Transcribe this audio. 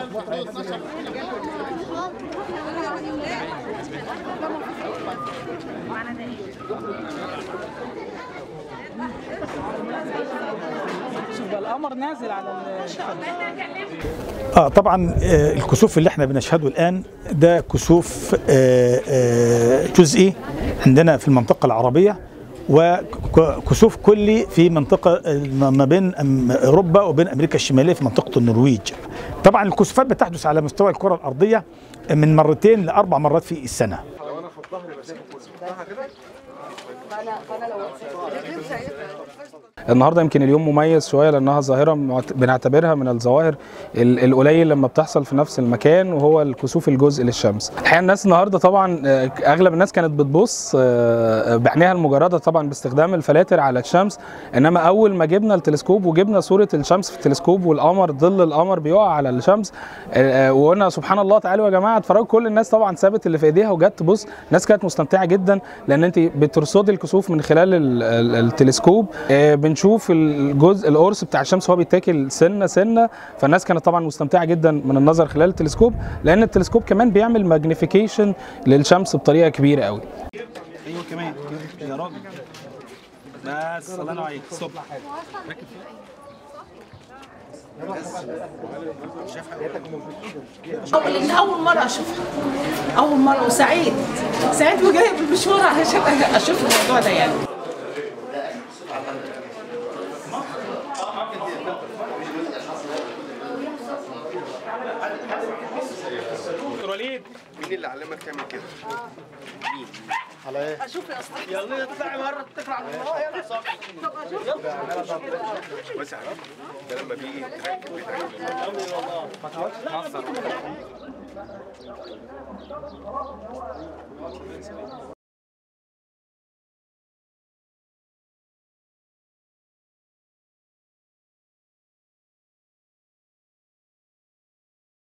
شوف بقى القمر نازل على ال- اه طبعا آه، الكسوف اللي احنا بنشهده الان ده كسوف آه، آه، جزئي عندنا في المنطقه العربيه وكسوف كلي في منطقه ما ما بين أم- اوروبا وبين امريكا الشماليه في منطقه النرويج. طبعا الكسوفات بتحدث على مستوى الكره الارضيه من مرتين لاربع مرات في السنه. النهارده يمكن اليوم مميز شويه لانها ظاهره معت- بنعتبرها من الظواهر ال- القليل لما بتحصل في نفس المكان وهو الكسوف الجزء للشمس. الحقيقه الناس النهارده طبعا آه، اغلب الناس كانت بتبص آه، بعينيها المجرده طبعا باستخدام الفلاتر على الشمس انما اول ما جبنا التلسكوب وجبنا صوره الشمس في التلسكوب والقمر ظل القمر بيقع على الشمس آه، آه، وقلنا سبحان الله تعالوا يا جماعه اتفرجوا كل الناس طبعا سابت اللي في ايديها وجت تبص الناس كانت مستمتعه جدا لان انت بترصدي الكسوف من خلال ال- ال- التلسكوب آه، بنشوف الجزء القرص بتاع الشمس وهو بيتاكل سنه سنه فالناس كانت طبعا مستمتعه جدا من النظر خلال التلسكوب لان التلسكوب كمان بيعمل ماجنيفيكيشن للشمس بطريقه كبيره قوي ايوه كمان يا راجل بس الله ينور عليك ستوب أول إن أول مرة أشوفها أول مرة وسعيد سعيد وجاي بالمشوار علشان أشوف الموضوع ده يعني وليد مين اللي علمك تعمل كده؟ يلا اطلعي بره اتكل على الله يلا بس يا حبيبي ده لما بيجي يتركب بيتركب